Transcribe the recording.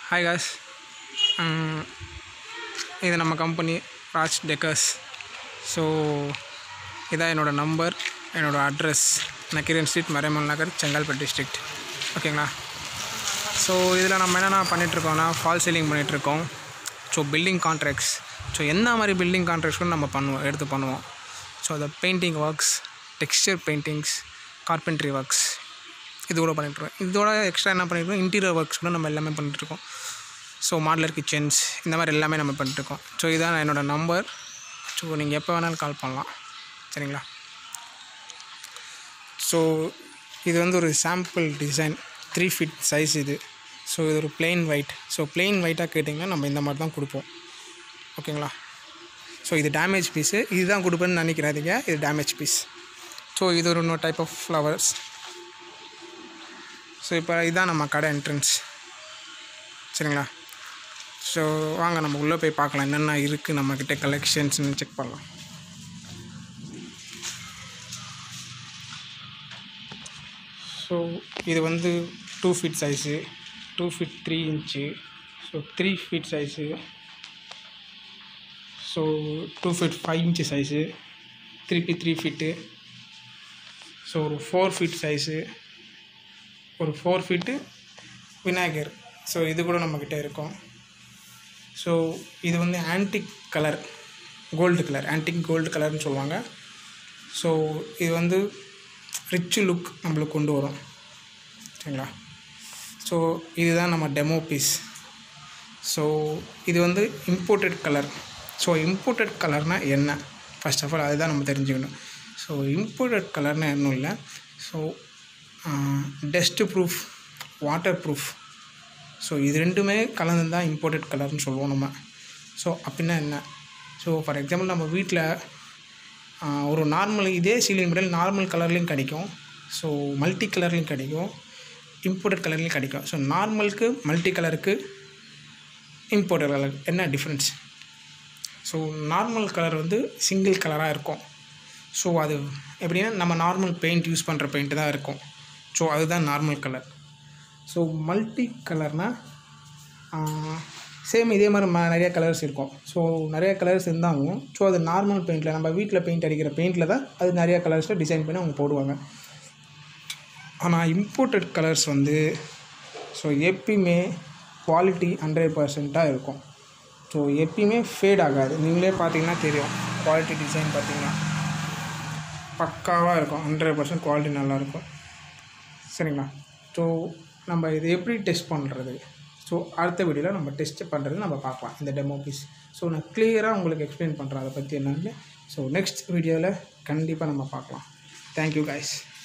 hi cos இது நம்ம company Raj decors so இதான் என்னோடய நம்பர் என்னோடய address Nakkeeran street Maraimalai Nagar Chengalpattu district ஓகேங்களா ஸோ இதில் நம்ம என்னென்ன பண்ணிகிட்ருக்கோம்னா ஃபால் சீலிங் பண்ணிகிட்ருக்கோம் ஸோ பில்டிங் கான்ட்ராக்ட்ஸ் ஸோ என்ன மாதிரி பில்டிங் கான்ட்ராக்ட்ஸ் கூட நம்ம பண்ணுவோம் எடுத்து பண்ணுவோம் ஸோ அந்த painting works texture paintings carpentry works இது கூட பண்ணிகிட்ருக்கோம் இதோட எக்ஸ்ட்ரா என்ன பண்ணியிருக்கோம் இன்டீரியர் ஒர்க்ஸ் கூட நம்ம எல்லாமே பண்ணிகிட்ருக்கோம் ஸோ மாடலர் கிச்சன்ஸ் இந்த மாதிரி எல்லாமே நம்ம பண்ணிட்டுருக்கோம் ஸோ இதான் என்னோடய நம்பர் ஸோ நீங்கள் எப்போ வேணாலும் கால் பண்ணலாம் சரிங்களா ஸோ இது வந்து ஒரு sample design three feet size இது ஸோ இது ஒரு plain ஒயிட் ஸோ plain ஒயிட்டாக கேட்டிங்கன்னா நம்ம இந்த மாதிரி தான் கொடுப்போம் ஓகேங்களா ஸோ இது டேமேஜ் பீஸு இதுதான் கொடுப்பேன்னு நினைக்கிறாதீங்க இது டேமேஜ் பீஸ் ஸோ இது ஒரு இன்னொரு டைப் ஆஃப் ஃப்ளவர்ஸ் ஸோ இப்போ இதுதான் நம்ம கடை என்ட்ரன்ஸ் சரிங்களா ஸோ வாங்க நம்ம உள்ளே போய் பார்க்கலாம் என்னென்ன இருக்குது நம்மக்கிட்ட கலெக்ஷன்ஸ்னு செக் பண்ணலாம் ஸோ இது வந்து two feet size two feet three inch so three feet size so two feet five inch size திருப்பி த்ரீ ஃபீட்டு ஸோ ஒரு ஃபோர் ஃபீட் சைஸு ஒரு ஃபோர் ஃபீட்டு விநாயகர் ஸோ இது கூட நம்மக்கிட்ட இருக்கும் ஸோ இது வந்து antique colour gold colour antique gold கலர்னு சொல்லுவாங்க ஸோ இது வந்து ரிச் லுக் நம்மளுக்கு கொண்டு வரும் சரிங்களா ஸோ இதுதான் நம்ம டெமோ பீஸ் ஸோ இது வந்து இம்போர்ட்டட் கலர் ஸோ இம்போர்ட்டட் கலர்னால் என்ன ஃபர்ஸ்ட் ஆஃப் ஆல் அதுதான் நம்ம தெரிஞ்சுக்கணும் ஸோ இம்போர்ட்டட் கலர்னால் இன்னும் இல்லை so dust proof water proof so இது ரெண்டுமே கலந்து தான் இம்போர்ட்டட் கலர்னு சொல்லுவோம் நம்ம ஸோ அப்படின்னா என்ன ஸோ ஃபார் எக்ஸாம்பிள் நம்ம வீட்டில் ஒரு நார்மல் இதே சீலிங் மெட்டீரியல் நார்மல் கலர்லேயும் கிடைக்கும் ஸோ மல்டி கலர்லேயும் கிடைக்கும் இம்போர்ட்டட் கலர்லேயும் கிடைக்கும் ஸோ நார்மலுக்கு மல்டி கலருக்கு இம்போர்ட்டட் கலர் என்ன டிஃப்ரென்ஸ் ஸோ நார்மல் கலர் வந்து சிங்கிள் கலராக இருக்கும் ஸோ அது எப்படின்னா நம்ம நார்மல் பெயிண்ட் யூஸ் பண்ணுற பெயிண்ட் தான் இருக்கும் ஸோ அதுதான் நார்மல் கலர் ஸோ மல்டி கலர்னால் சேம் இதே மாதிரி ம நிறைய கலர்ஸ் இருக்கும் ஸோ நிறைய கலர்ஸ் இருந்தாலும் ஸோ அது நார்மல் பெயிண்டில் நம்ம வீட்டில் பெயிண்ட் அடிக்கிற பெயிண்டில் தான் அது நிறைய கலர்ஸில் டிசைன் பண்ணி அவங்க போடுவாங்க ஆனால் இம்போர்ட்டட் கலர்ஸ் வந்து ஸோ எப்பயுமே குவாலிட்டி ஹண்ட்ரட் பர்சண்ட்டாக இருக்கும் ஸோ எப்பயுமே ஃபேட் ஆகாது நீங்களே பார்த்தீங்கன்னா தெரியும் குவாலிட்டி டிசைன் பார்த்தீங்கன்னா பக்காவாக இருக்கும் ஹண்ட்ரட் பர்சன்ட் குவாலிட்டி நல்லாயிருக்கும் சரிங்களா ஸோ நம்ம இது எப்படி டெஸ்ட் பண்ணுறது ஸோ அடுத்த வீடியோவில் நம்ம டெஸ்ட் பண்ணுறது நம்ம பார்க்கலாம் இந்த டெமோ பீஸ் ஸோ நான் கிளியராக உங்களுக்கு எக்ஸ்பிளைன் பண்ணுறேன் அதை பற்றி என்னன்னு ஸோ நெக்ஸ்ட் வீடியோவில் கண்டிப்பாக நம்ம பார்க்கலாம் தேங்க்யூ கைஸ்